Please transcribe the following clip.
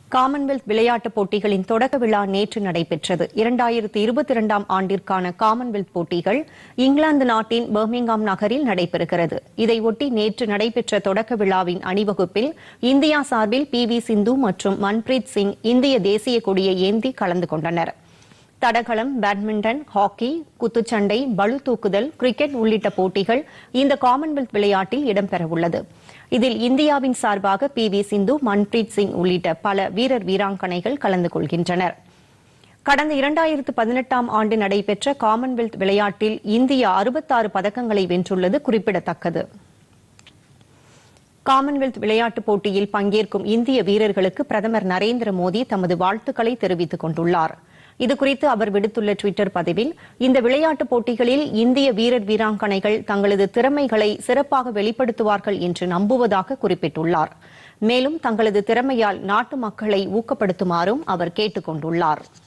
Commonwealth விளையாட்டுப் போட்டிகளின் தொடக்க விழா நேற்று நடைபெற்றது இரண்டாயிரத்தி இருபத்தி இரண்டாம் ஆண்டிற்கான காமன்வெல்த் போட்டிகள் இங்கிலாந்து நாட்டின் பர்மிங்காம் நகரில் நடைபெறுகிறது இதையொட்டி நேற்று நடைபெற்ற தொடக்க விழாவின் அணிவகுப்பில் இந்தியா சார்பில் பி வி சிந்து மற்றும் மன்பிரீத் சிங் இந்திய தேசிய கொடியை ஏந்தி கலந்து கொண்டனர் தடகளம் பேட்மிண்டன் ஹாக்கி குத்துச்சண்டை பளு தூக்குதல் கிரிக்கெட் உள்ளிட்ட போட்டிகள் இந்த காமன்வெல்த் விளையாட்டில் இடம்பெறவுள்ளது இதில் இந்தியாவின் சார்பாக பி வி சிந்து மன்பிரீத் சிங் உள்ளிட்ட பல வீரர் வீராங்கனைகள் கலந்து கொள்கின்றனர் கடந்த இரண்டாயிரத்து பதினெட்டாம் ஆண்டு நடைபெற்ற காமன்வெல்த் விளையாட்டில் இந்தியா அறுபத்தாறு பதக்கங்களை வென்றுள்ளது குறிப்பிடத்தக்கது காமன்வெல்த் விளையாட்டுப் போட்டியில் பங்கேற்கும் இந்திய வீரர்களுக்கு பிரதமர் நரேந்திர மோடி தமது வாழ்த்துக்களை தெரிவித்துக் கொண்டுள்ளார் இதுகுறித்து அவர் விடுத்துள்ள டுவிட்டர் பதிவில் இந்த விளையாட்டுப் போட்டிகளில் இந்திய வீரர் வீராங்கனைகள் தங்களது திறமைகளை சிறப்பாக வெளிப்படுத்துவார்கள் என்று நம்புவதாக குறிப்பிட்டுள்ளார் மேலும் தங்களது திறமையால் நாட்டு மக்களை ஊக்கப்படுத்துமாறும் அவர் கேட்டுக் கொண்டுள்ளார்